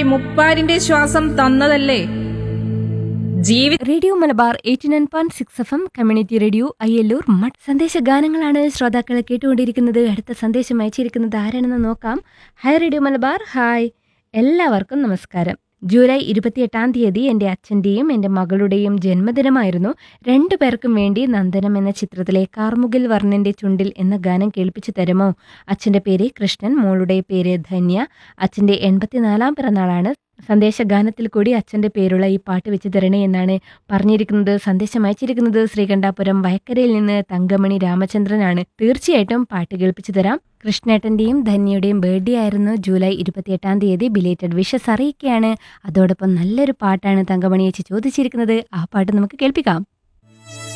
മുപ്പാരിന്റെ ശ്വാസം തന്നതല്ലേ ജീവിത radio Malabar eighty nine point six F M community radio അയ്യല്ലൂർ മട്ട് സന്ദേശ ഗാനങ്ങളാണ് ശ്രോതാക്കൾ കേട്ടുകൊണ്ടിരിക്കുന്നത് അടുത്ത സന്ദേശം അയച്ചിരിക്കുന്നത് ആരാണെന്ന് നോക്കാം ഹായ് റേഡിയോ മലബാർ ഹായ് എല്ലാവർക്കും നമസ്കാരം ജൂലൈ ഇരുപത്തിയെട്ടാം തീയതി എൻ്റെ അച്ഛൻ്റെയും എൻ്റെ മകളുടെയും ജന്മദിനമായിരുന്നു രണ്ടു പേർക്കും വേണ്ടി നന്ദനം എന്ന ചിത്രത്തിലെ കാർമുകിൽ വർണ്ണൻ്റെ ചുണ്ടിൽ എന്ന ഗാനം കേൾപ്പിച്ചു തരുമോ അച്ഛൻ്റെ പേര് കൃഷ്ണൻ മോളുടെ പേര് ധന്യ അച്ഛൻ്റെ എൺപത്തിനാലാം പിറന്നാളാണ് സന്ദേശഗാനത്തിൽ കൂടി അച്ഛൻ്റെ പേരുള്ള ഈ പാട്ട് വെച്ച് തരണേ എന്നാണ് പറഞ്ഞിരിക്കുന്നത് സന്ദേശം അയച്ചിരിക്കുന്നത് ശ്രീകണ്ഠാപുരം വയക്കരയിൽ നിന്ന് തങ്കമണി രാമചന്ദ്രനാണ് തീർച്ചയായിട്ടും പാട്ട് കേൾപ്പിച്ചു തരാം കൃഷ്ണേട്ടൻ്റെയും ധന്യയുടെയും ബർത്ത്ഡേ ആയിരുന്നു ജൂലൈ ഇരുപത്തിയെട്ടാം തീയതി ബിലേറ്റഡ് വിഷസ് അറിയിക്കുകയാണ് അതോടൊപ്പം നല്ലൊരു പാട്ടാണ് തങ്കമണി ചേച്ചി ചോദിച്ചിരിക്കുന്നത് ആ പാട്ട് നമുക്ക് കേൾപ്പിക്കാം